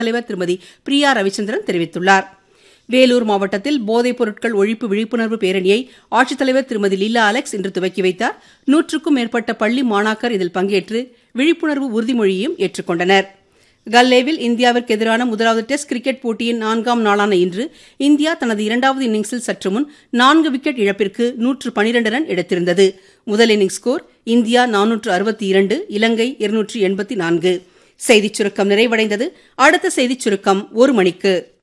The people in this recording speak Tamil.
தலைவர் திருமதி பிரியா ரவிச்சந்திரன் தெரிவித்துள்ளார் வேலூர் மாவட்டத்தில் போதைப் பொருட்கள் ஒழிப்பு விழிப்புணர்வு பேரணியை ஆட்சித்தலைவர் திருமதி லீலா அலெக்ஸ் இன்று துவக்கி வைத்தார் நூற்றுக்கும் மேற்பட்ட பள்ளி மாணாக்கர் இதில் பங்கேற்று விழிப்புணர்வு உறுதிமொழியையும் ஏற்றுக்கொண்டனர் கல்லேவில் இந்தியாவிற்கு எதிரான முதலாவது டெஸ்ட் கிரிக்கெட் போட்டியின் நான்காம் நாளான இன்று இந்தியா தனது இரண்டாவது இன்னிங்ஸில் சற்று முன் நான்கு விக்கெட் இழப்பிற்கு நூற்று பனிரண்டு ரன் எடுத்திருந்தது முதல் இன்னிங்ஸ் ஸ்கோர் இந்தியா நானூற்று அறுபத்தி இரண்டு இலங்கை இருநூற்று எண்பத்தி நான்கு செய்திச் சுருக்கம் நிறைவடைந்தது அடுத்த செய்திச் சுருக்கம் ஒரு மணிக்கு